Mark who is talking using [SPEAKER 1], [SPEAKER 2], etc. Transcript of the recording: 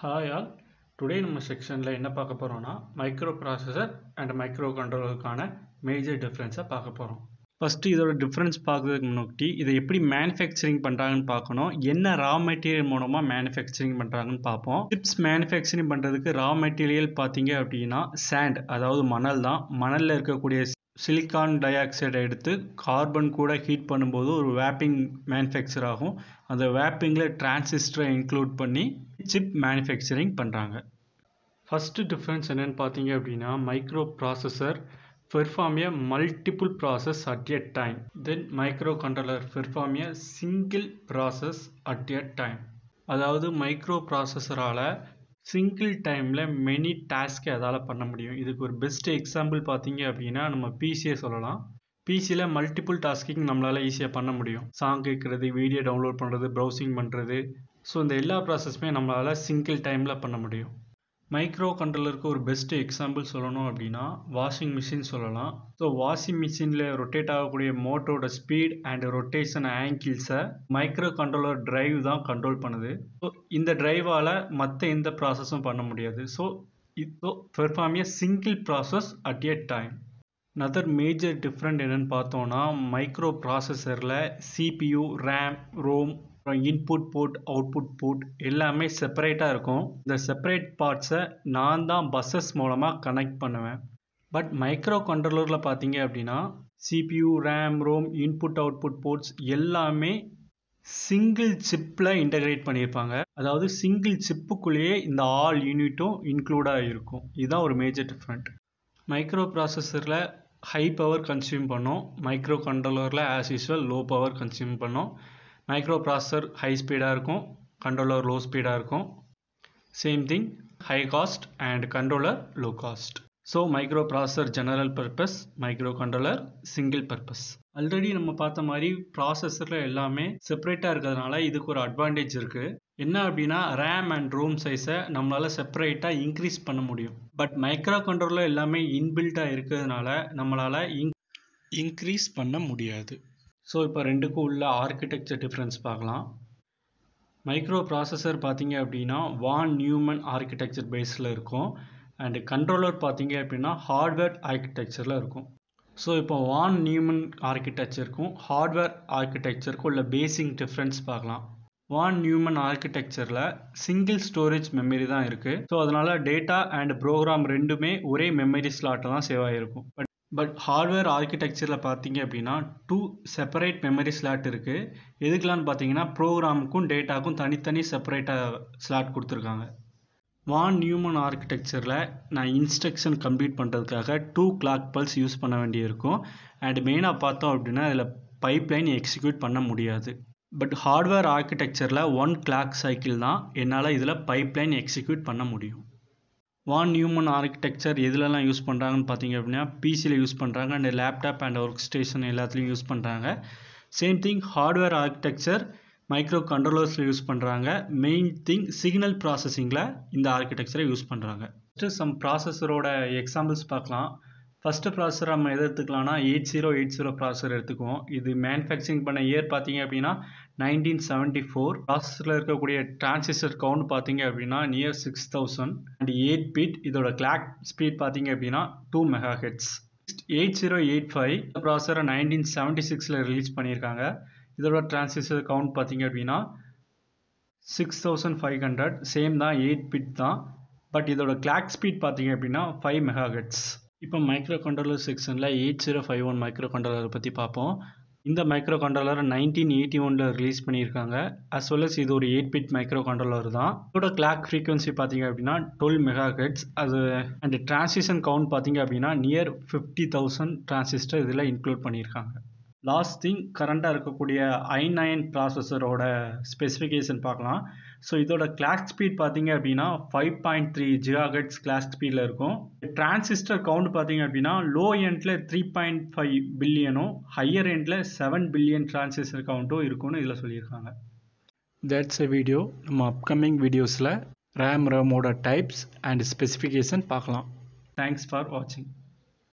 [SPEAKER 1] hi all today நம்ம செக்ஷனில் என்ன பார்க்க போகிறோம்னா மைக்ரோ ப்ராசஸர் அண்ட் மைக்ரோ கண்ட்ரோலருக்கான மேஜர் டிஃப்ரென்ஸை பார்க்க போகிறோம் ஃபஸ்ட்டு இதோட டிஃப்ரென்ஸ் பார்க்கறதுக்கு முன்னாடி இதை எப்படி மேனுஃபேக்சரிங் பண்ணுறாங்கன்னு பார்க்கணும் என்ன ரா மெட்டீரியல் மூலமாக மேனுஃபேக்சரிங் பண்ணுறாங்கன்னு பார்ப்போம் சிப்ஸ் மேனுஃபேக்சரிங் பண்ணுறதுக்கு ரா மெட்டீரியல் பார்த்தீங்க அப்படின்னா சாண்ட் அதாவது மணல் தான் மணலில் இருக்கக்கூடிய சிலிக்கான் டை ஆக்சைடை எடுத்து கார்பன் கூட ஹீட் பண்ணும்போது ஒரு வேப்பிங் மேனுஃபேக்சர் ஆகும் அந்த வேப்பிங்கில் டிரான்சிஸ்டரை இன்க்ளூட் பண்ணி சிப் மேனுஃபேக்சரிங் பண்ணுறாங்க ஃபஸ்ட்டு டிஃப்ரென்ஸ் என்னென்னு பார்த்தீங்க அப்படின்னா micro processor perform a multiple process at a time then micro controller perform a single process at a time அதாவது மைக்ரோ ப்ராசஸரால் சிங்கிள் டைமில் மெனி டாஸ்க்கை அதால் பண்ண முடியும் இதுக்கு ஒரு பெஸ்ட் எக்ஸாம்பிள் பார்த்தீங்க அப்படின்னா நம்ம பிசியை சொல்லலாம் பிசியில் மல்டிபிள் டாஸ்கிங் நம்மளால் ஈஸியாக பண்ண முடியும் சாங் கேட்குறது வீடியோ டவுன்லோட் பண்ணுறது ப்ரௌசிங் பண்ணுறது ஸோ இந்த எல்லா ப்ராசஸுமே நம்மளால் சிங்கிள் டைமில் பண்ண முடியும் மைக்ரோ கண்ட்ரோலருக்கு ஒரு பெஸ்ட் எக்ஸாம்பிள் சொல்லணும் அப்படின்னா வாஷிங் மிஷின் சொல்லலாம் ஸோ வாஷிங் மிஷினில் ரொட்டேட் ஆகக்கூடிய மோட்டரோட ஸ்பீட் அண்ட் ரொட்டேஷன் ஆங்கிள்ஸை மைக்ரோ கண்ட்ரோலர் டிரைவ் தான் கண்ட்ரோல் பண்ணுது ஸோ இந்த டிரைவால் மற்ற எந்த ப்ராசஸும் பண்ண முடியாது ஸோ இப்போ perform a single process at a time another major different என்னென்னு பார்த்தோன்னா மைக்ரோ ப்ராசஸரில் சிபியூ ரேம் ரோம் அப்புறம் இன்புட் போர்ட் அவுட்புட் போர்ட் எல்லாமே செப்பரேட்டாக இருக்கும் இந்த செப்பரேட் பார்ட்ஸை நான் தான் பஸ்ஸஸ் மூலமாக கனெக்ட் பண்ணுவேன் பட் மைக்ரோ கண்ட்ரோலரில் பார்த்தீங்க அப்படின்னா CPU RAM ROM input output ports எல்லாமே சிங்கிள் சிப்பில் இன்டகிரேட் பண்ணியிருப்பாங்க அதாவது சிங்கிள் சிப்புக்குள்ளேயே இந்த ஆல் யூனிட்டும் இன்க்ளூடாக இருக்கும் இதுதான் ஒரு மேஜர் டிஃப்ரெண்ட் மைக்ரோ ப்ராசஸரில் ஹை பவர் கன்சியூம் பண்ணோம் மைக்ரோ கண்ட்ரோலரில் as usual low power consume பண்ணோம் மைக்ரோ ப்ராசஸர் ஹை ஸ்பீடாக இருக்கும் கண்ட்ரோலர் லோ ஸ்பீடாக இருக்கும் same thing high cost and controller low cost so micro processor general purpose micro controller single purpose already நம்ம பார்த்த மாதிரி ப்ராசஸரில் எல்லாமே செப்பரேட்டாக இருக்கிறதுனால இதுக்கு ஒரு அட்வான்டேஜ் இருக்குது என்ன அப்படின்னா ரேம் அண்ட் ரோம் சைஸை நம்மளால் செப்பரேட்டாக இன்க்ரீஸ் பண்ண முடியும் பட் மைக்ரோ கண்ட்ரோலர் எல்லாமே இன்பில்ட்டாக இருக்கிறதுனால நம்மளால் இன் இன்க்ரீஸ் பண்ண முடியாது ஸோ இப்போ ரெண்டுக்கும் உள்ள ஆர்கிடெக்சர் டிஃப்ரென்ஸ் பார்க்கலாம் மைக்ரோ ப்ராசஸர் பார்த்தீங்க அப்படின்னா வான் நியூமன் ஆர்கிடெக்சர் பேஸில் இருக்கும் அண்டு கண்ட்ரோலர் பார்த்தீங்க அப்படின்னா ஹார்ட்வேர் ஆர்கிடெக்சரில் இருக்கும் ஸோ இப்போ வான் நியூமன் ஆர்கிடெக்சருக்கும் ஹார்ட்வேர் ஆர்கிடெக்சருக்கும் உள்ள பேசிக் டிஃப்ரென்ஸ் பார்க்கலாம் வான் நியூமன் ஆர்கிடெக்சரில் சிங்கிள் ஸ்டோரேஜ் மெமரி தான் இருக்குது ஸோ அதனால் டேட்டா அண்ட் ப்ரோக்ராம் ரெண்டுமே ஒரே மெமரி ஸ்லாட்டில் தான் சேவ் ஆகிருக்கும் பட் பட் ஹார்ட்வேர் ஆர்கிடெக்சரில் பார்த்தீங்க அப்படின்னா டூ செப்பரேட் மெமரி ஸ்லாட் இருக்குது எதுக்கெலான்னு பார்த்தீங்கன்னா ப்ரோக்ராமுக்கும் டேட்டாக்கும் தனித்தனி செப்பரேட்டாக ஸ்லாட் கொடுத்துருக்காங்க வான் நியூமன் ஆர்கிடெக்சரில் நான் இன்ஸ்ட்ரக்ஷன் கம்ப்ளீட் பண்ணுறதுக்காக டூ கிளாக் பல்ஸ் யூஸ் பண்ண வேண்டியிருக்கும் அண்ட் மெயினாக பார்த்தோம் அப்படின்னா இதில் பைப்லைன் எக்ஸிக்யூட் பண்ண முடியாது பட் ஹார்ட்வேர் ஆர்கிடெக்சரில் ஒன் கிளாக் சைக்கிள் தான் என்னால் இதில் பைப்லைன் எக்ஸிக்யூட் பண்ண முடியும் வான் நியூமன் ஆர்கிடெக்சர் எதுலலாம் யூஸ் பண்ணுறாங்கன்னு பார்த்தீங்க அப்படின்னா பிசியில் யூஸ் பண்ணுறாங்க and laptop and work station எல்லாத்துலேயும் யூஸ் பண்ணுறாங்க same thing hardware architecture micro கண்ட்ரோலர்ஸில் யூஸ் பண்ணுறாங்க மெயின் திங் சிக்னல் ப்ராசஸிங்கில் இந்த ஆர்கிடெக்சரை யூஸ் பண்ணுறாங்க ஃபஸ்ட்டு சம் ப்ராசஸரோட எக்ஸாம்பிள்ஸ் பார்க்கலாம் ஃபஸ்ட்டு ப்ராசஸர் நம்ம எதை எடுத்துக்கலாம்னா eight zero eight zero processor எடுத்துக்குவோம் இது மேனுஃபேக்சரிங் பண்ண இயர் பார்த்தீங்க அப்படின்னா நைன்டீன் செவன்ட்டி ஃபோர் ப்ராசஸரில் இருக்கக்கூடிய டிரான்சிஸ்டர் கவுண்ட் பார்த்தீங்க அப்படின்னா near six thousand and eight bit இதோட கிளாக் ஸ்பீட் பார்த்தீங்க அப்படின்னா two mega hertz eight zero eight five ப்ராசஸரை நைன்டீன் செவன்ட்டி சிக்ஸில் ரிலீஸ் பண்ணியிருக்காங்க இதோட டிரான்சிஸ்டர் கவுண்ட் பார்த்தீங்க அப்படின்னா six thousand five hundred same தான் எயிட் பிட் தான் பட் இதோட கிளாக் ஸ்பீட் பார்த்தீங்க அப்படின்னா ஃபைவ் மெகா ஹெட்ஸ் இப்போ மைக்ரோ கண்ட்ரோலர் செக்ஷனில் eight zero five one micro கண்ட்ரோலரை பற்றி பார்ப்போம் இந்த மைக்ரோ கண்ட்ரோலர் நைன்டீன் எயிட்டி ஒனில் ரிலீஸ் பண்ணியிருக்காங்க அஸ் வெல் அஸ் இது ஒரு எயிட் பிட் மைக்ரோ கண்ட்ரோலர் தான் இதோட கிளாக் ஃப்ரீக்வன்சி பார்த்தீங்க அப்படின்னா டுவெல் மெகா ஹெட்ஸ் அது அண்ட் டிரான்சிஷன் கவுண்ட் பார்த்தீங்க அப்படின்னா நியர் ஃபிஃப்டி தௌசண்ட் டிரான்சிஸ்டர் இதில் இன்க்ளூட் பண்ணியிருக்காங்க லாஸ்ட் திங் கரண்டாக இருக்கக்கூடிய ஐ நைன் ப்ராசஸரோட ஸ்பெசிஃபிகேஷன் பார்க்கலாம் ஸோ இதோட கிளாக் ஸ்பீட் பார்த்தீங்க அப்படின்னா five point three gigahertz clock ஸ்பீடில் இருக்கும் டிரான்சிஸ்டர் கவுண்ட் பார்த்தீங்க அப்படின்னா லோ எண்டில் த்ரீ பாயிண்ட் ஃபைவ் பில்லியனும் ஹையர் எண்டில் செவன் பில்லியன் டிரான்சிஸ்டர் கவுண்ட்டும் இருக்கும்னு இதில் சொல்லியிருக்காங்க தட்ஸ் எ வீடியோ நம்ம அப்கமிங் வீடியோஸில் ரேம் ரேமோட டைப்ஸ் அண்ட் ஸ்பெசிஃபிகேஷன் பார்க்கலாம் தேங்க்ஸ் ஃபார் வாட்சிங்